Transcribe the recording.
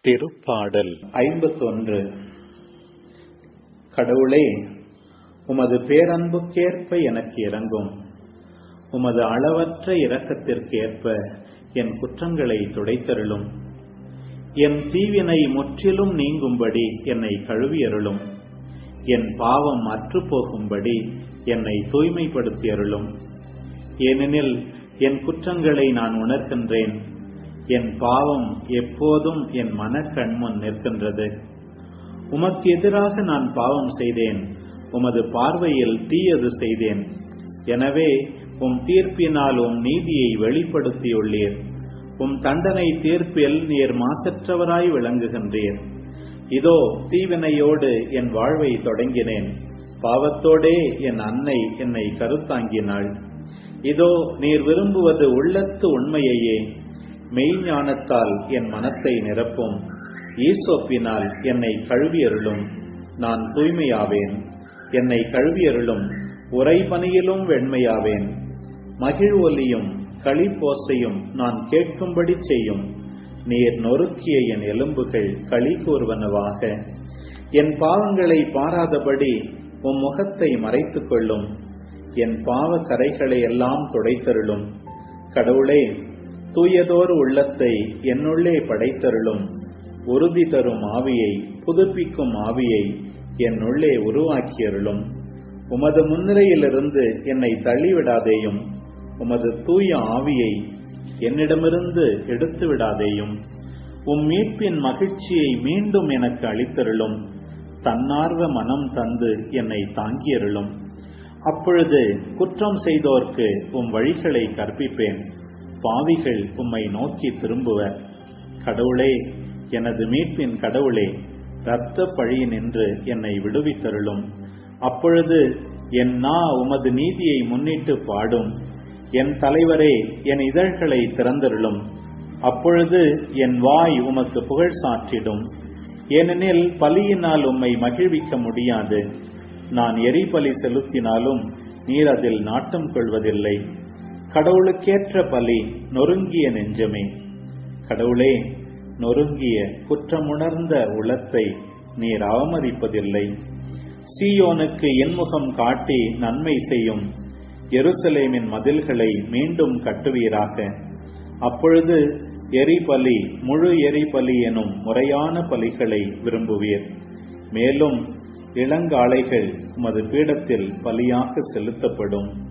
திருப்பாடல் ஐம்பத்தொன்று கடவுளே உமது பேரன்புக்கேற்ப எனக்கு இறங்கும் உமது அளவற்ற இரக்கத்திற்கேற்ப என் குற்றங்களை துடைத்தருளும் என் தீவினை முற்றிலும் நீங்கும்படி என்னை கழுவியருளும் என் பாவம் அற்றுப்போகும்படி என்னை தூய்மைப்படுத்தியருளும் ஏனெனில் என் குற்றங்களை நான் உணர்கின்றேன் என் பாவம் எப்போதும் என் மனக்கண்முன் நிற்கின்றது உமக்கு எதிராக நான் பாவம் செய்தேன் உமது பார்வையில் தீயது செய்தேன் எனவே உம் தீர்ப்பினால் உம் நீதியை வெளிப்படுத்தியுள்ளீர் உம் தண்டனை தீர்ப்பில் நீர் மாசற்றவராய் விளங்குகின்றீர் இதோ தீவினையோடு என் வாழ்வை தொடங்கினேன் பாவத்தோடே என் அன்னை என்னை கருத்தாங்கினாள் இதோ நீர் விரும்புவது உள்ளத்து உண்மையையே மெய்ஞானத்தால் என் மனத்தை நிரப்பும் ஈசோப்பினால் என்னை கழுவியருளும் நான் தூய்மையாவேன் என்னை கழுவியருளும் உரைபனியிலும் வெண்மையாவேன் மகிழ் ஒலியும் களிப்போசையும் நான் கேட்கும்படி செய்யும் நீர் நொறுக்கிய என் எலும்புகள் களி கூறுவனவாக என் பாவங்களை பாராதபடி உம் முகத்தை மறைத்துக் கொள்ளும் என் பாவ கரைகளை எல்லாம் துடைத்தருளும் கடவுளே தூயதோர் உள்ளத்தை என்னுள்ளே படைத்தருளும் உறுதி தரும் ஆவியை புதுப்பிக்கும் ஆவியை என்னுள்ளே உருவாக்கியருளும் உமது முன்னிலையிலிருந்து என்னை தள்ளிவிடாதேயும் உமது தூய ஆவியை என்னிடமிருந்து எடுத்து விடாதேயும் உம் மீட்பின் மகிழ்ச்சியை மீண்டும் எனக்கு அளித்தருளும் தன்னார்வ மனம் தந்து என்னை தாங்கியருளும் அப்பொழுது குற்றம் செய்தோர்க்கு உம் வழிகளை கற்பிப்பேன் பாவிகள் உம்மை நோக்கி திரும்புவர் கடவுளே எனது மீட்பின் கடவுளே இரத்த பழியினின்று என்னை விடுவித்தருளும் அப்பொழுது என் நா உமது நீதியை முன்னிட்டு பாடும் என் தலைவரே என் இதழ்களை திறந்தருளும் அப்பொழுது என் வாய் உமக்கு புகழ் சாற்றிடும் ஏனெனில் பலியினால் உம்மை மகிழ்விக்க முடியாது நான் எரிபலி செலுத்தினாலும் நீர் அதில் நாட்டம் கொள்வதில்லை கடவுளுக்கேற்ற பலி நொறுங்கிய நெஞ்சமே கடவுளே நொறுங்கிய குற்றமுணர்ந்த உளத்தை நீர் அவமதிப்பதில்லை சீயோனுக்கு என்முகம் காட்டி நன்மை செய்யும் எருசலேமின் மதில்களை மீண்டும் கட்டுவீராக அப்பொழுது எரிபலி முழு எரிபலி எனும் முறையான பலிகளை விரும்புவீர் மேலும் இளங்காளைகள் உமது பீடத்தில் பலியாக செலுத்தப்படும்